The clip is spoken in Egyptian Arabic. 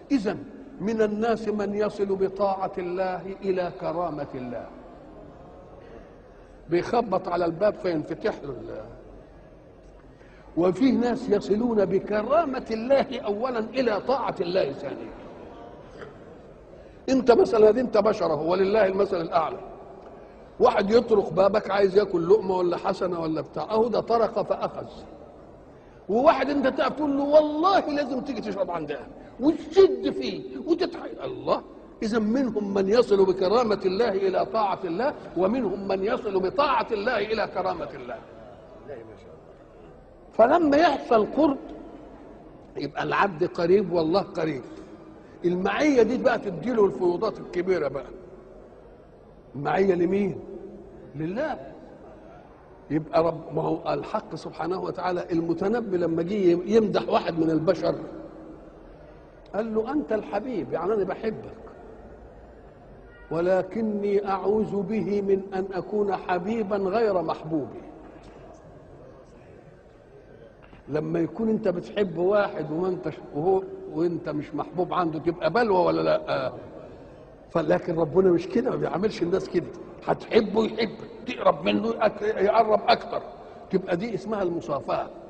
إذا من الناس من يصل بطاعة الله إلى كرامة الله بيخبط على الباب فينفتح له ال- وفيه ناس يصلون بكرامة الله أولا إلى طاعة الله ثانيا أنت مثلا دي أنت بشر هو ولله المثل الأعلى واحد يطرق بابك عايز ياكل لقمة ولا حسنة ولا بتاع أهو ده طرق فأخذ وواحد انت تقف تقول له والله لازم تيجي تشرب عندها وتشد فيه وتتحايل الله اذا منهم من يصل بكرامه الله الى طاعه الله ومنهم من يصل بطاعه الله الى كرامه الله فلما يحصل قرب يبقى العبد قريب والله قريب المعيه دي بقى تديله الفيوضات الكبيره بقى المعيه لمين لله يبقى رب ما هو الحق سبحانه وتعالى المتنبي لما جه يمدح واحد من البشر قال له انت الحبيب يعني انا بحبك ولكني اعوذ به من ان اكون حبيبا غير محبوبي لما يكون انت بتحب واحد وما انت وهو وانت مش محبوب عنده تبقى بلوى ولا لا فلكن ربنا مش كده ما بيعملش الناس كده هتحبه يحبك تقرب منه يقرب اكتر تبقى دي اسمها المصافاه